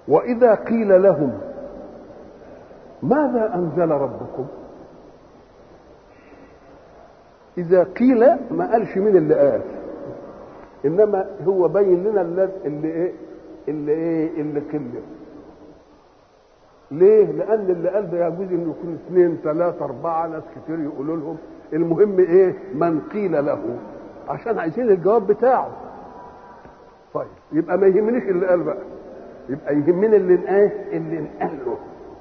واذا قيل لهم ماذا انزل ربكم اذا قيل ما قالش مين اللي قال انما هو بين لنا اللي اللي ايه اللي ايه اللي كلم ليه لان اللي قال ده يجوز انه يكون اثنين ثلاثه اربعه ناس كتير يقولوا لهم المهم ايه من قيل له عشان عايزين الجواب بتاعه طيب يبقى ما يهمنيش اللي قال بقى يبقى يهمني اللي ايه اللي انقال له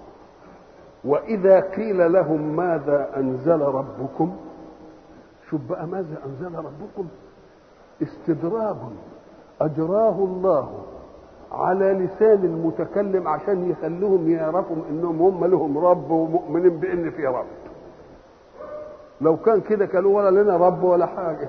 واذا قيل لهم ماذا انزل ربكم شوف بقى ماذا انزل ربكم استدراج اجراه الله على لسان المتكلم عشان يخلوهم يعرفوا انهم هم لهم رب ومؤمنين بان في رب لو كان كده كانوا ولا لنا رب ولا حاجه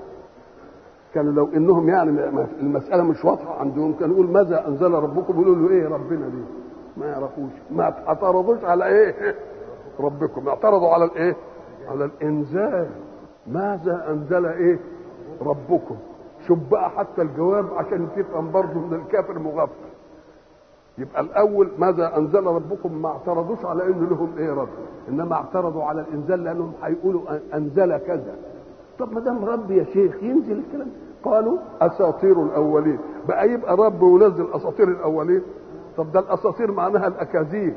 كانوا لو انهم يعني المساله مش واضحه عندهم كانوا يقول ماذا انزل ربكم يقولوا له ايه ربنا دي ما يعرفوش ما اعترضوش على ايه ربكم اعترضوا على الايه على الانزال ماذا انزل ايه ربكم شوف بقى حتى الجواب عشان تفهم برضه من الكافر مغفل يبقى الاول ماذا انزل ربكم ما اعترضوش على ان لهم ايه رب انما اعترضوا على الانزال لانهم هيقولوا انزل كذا طب ما دام رب يا شيخ ينزل الكلام قالوا اساطير الاولين بقى يبقى رب ونزل اساطير الاولين طب ده الاساطير معناها الاكاذيب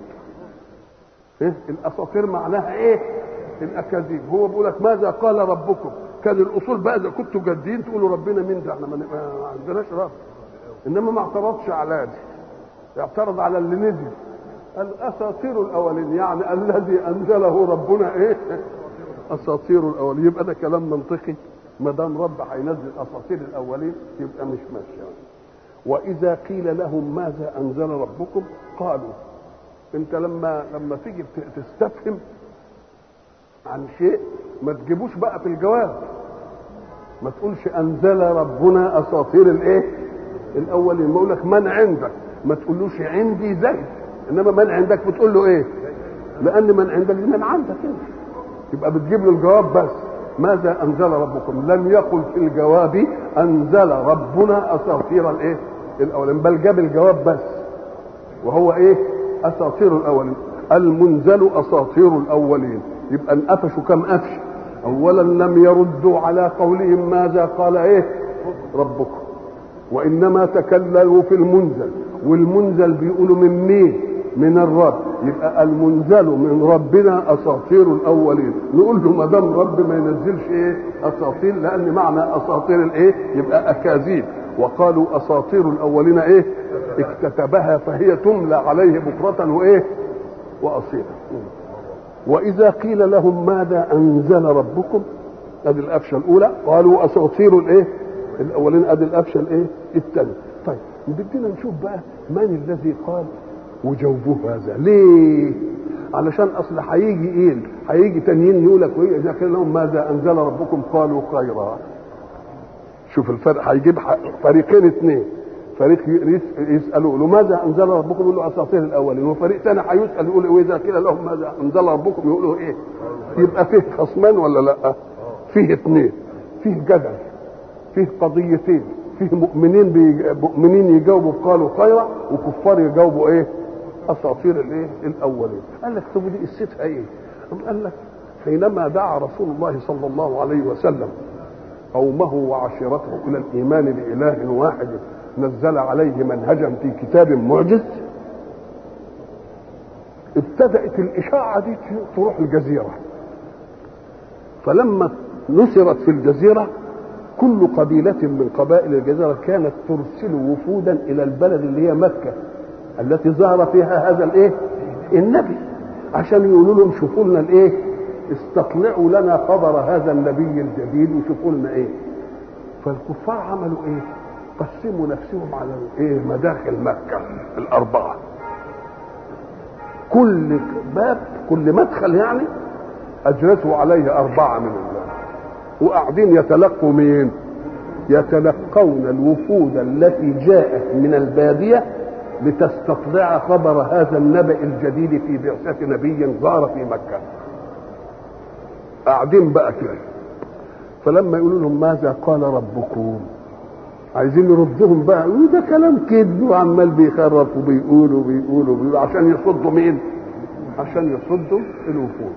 ايه الاساطير معناها ايه الاكاذيب هو بيقول لك ماذا قال ربكم كان الاصول بقى اذا كنتوا جادين تقولوا ربنا مين ده احنا ما عندناش رب انما ما اعترضش على دي اعترض على اللي نزل الاساطير الاولين يعني الذي انزله ربنا ايه اساطير الاولين يبقى ده كلام منطقي ما دام رب هينزل اساطير الاولين يبقى مش ماشي يعني. واذا قيل لهم ماذا انزل ربكم قالوا انت لما لما تيجي تستفهم عن شيء ما تجيبوش بقى في الجواب ما تقولش انزل ربنا اساطير الايه الاولين ما لك من عندك ما تقولوش عندي زيد انما من عندك بتقول له ايه لان من عندك دي من عندك انت يبقى بتجيب له الجواب بس ماذا انزل ربكم لم يقل في الجواب انزل ربنا اساطير الايه الاولين بل جاب الجواب بس وهو ايه اساطير الاولين المنزل اساطير الاولين يبقى انقفشوا كم قفش اولا لم يردوا على قولهم ماذا قال ايه ربكم وانما تكللوا في المنزل والمنزل بيقولوا من مين من الرب يبقى المنزل من ربنا اساطير الاولين نقول له ما دام رب ما ينزلش ايه اساطير لان معنى اساطير الايه يبقى اكاذيب وقالوا اساطير الاولين ايه اكتتبها فهي تملى عليه بكره وايه واصيلا واذا قيل لهم ماذا انزل ربكم ادي القفشه الاولى قالوا اساطير الايه الاولين ادي القفشه الايه الثانيه طيب بدنا نشوف بقى من الذي قال وجوبه هذا ليه علشان اصل هيجي ايه هيجي تانيين يقول لك واذا قيل لهم ماذا انزل ربكم قالوا خيرا شوف الفرق هيجيب فريقين اثنين فريق يسالوا له ماذا انزل ربكم يقول له اساطير الاولين وفريق ثاني هيسال يقول واذا قيل لهم ماذا انزل ربكم يقولوا ايه يبقى فيه خصمان ولا لا فيه اثنين فيه جدل فيه قضيتين فيه مؤمنين بي... مؤمنين يجاوبوا قالوا خيرا وكفار يجاوبوا ايه اساطير الايه الاولين قال لك طب دي قصتها ايه قال لك حينما دعا رسول الله صلى الله عليه وسلم قومه وعشيرته الى الايمان باله واحد نزل عليه منهجا في كتاب معجز ابتدأت الإشاعة دي تروح الجزيرة فلما نشرت في الجزيرة كل قبيلة من قبائل الجزيرة كانت ترسل وفودا إلى البلد اللي هي مكة التي ظهر فيها هذا الإيه؟ النبي عشان يقولوا لهم شوفوا لنا الإيه؟ استطلعوا لنا خبر هذا النبي الجديد وشوفوا لنا إيه؟ فالكفار عملوا إيه؟ قسموا نفسهم على ايه مداخل مكه الاربعه كل باب كل مدخل يعني اجلسوا عليه اربعه من الله وقاعدين يتلقوا مين يتلقون الوفود التي جاءت من الباديه لتستطلع خبر هذا النبأ الجديد في بعثة نبي ظهر في مكة قاعدين بقى كده فلما يقولوا لهم ماذا قال ربكم عايزين نردهم بقى وده كلام كذب وعمال بيخرف وبيقول وبيقول وبيقول عشان يصدوا مين؟ عشان يصدوا الوفود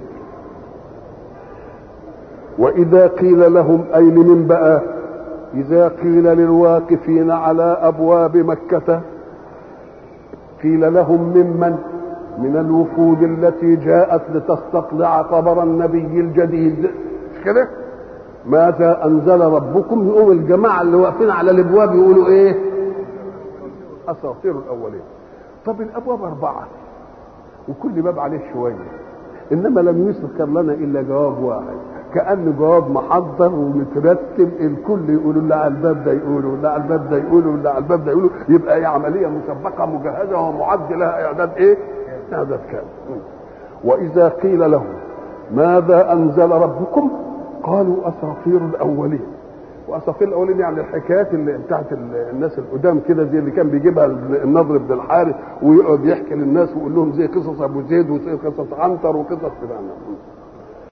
وإذا قيل لهم أين من بقى إذا قيل للواقفين على أبواب مكة قيل لهم ممن من الوفود التي جاءت لتستطلع خبر النبي الجديد مش كده ماذا أنزل ربكم يقوم الجماعة اللي واقفين على الأبواب يقولوا إيه أساطير الأولين طب الأبواب أربعة وكل باب عليه شوية إنما لم يذكر لنا إلا جواب واحد كأنه جواب محضر ومترتب الكل يقولوا اللي على الباب ده يقولوا اللي على الباب ده يقولوا اللي على الباب ده يقولوا يبقى هي عملية مسبقة مجهزة ومعد لها إعداد إيه؟ إعداد كامل وإذا قيل لهم ماذا أنزل ربكم قالوا أساطير الأولين وأساطير الأولين يعني الحكايات اللي بتاعت الناس القدام كده زي اللي كان بيجيبها النضر بن الحارث ويقعد يحكي للناس ويقول لهم زي قصص أبو زيد وزي قصص عنتر وقصص كده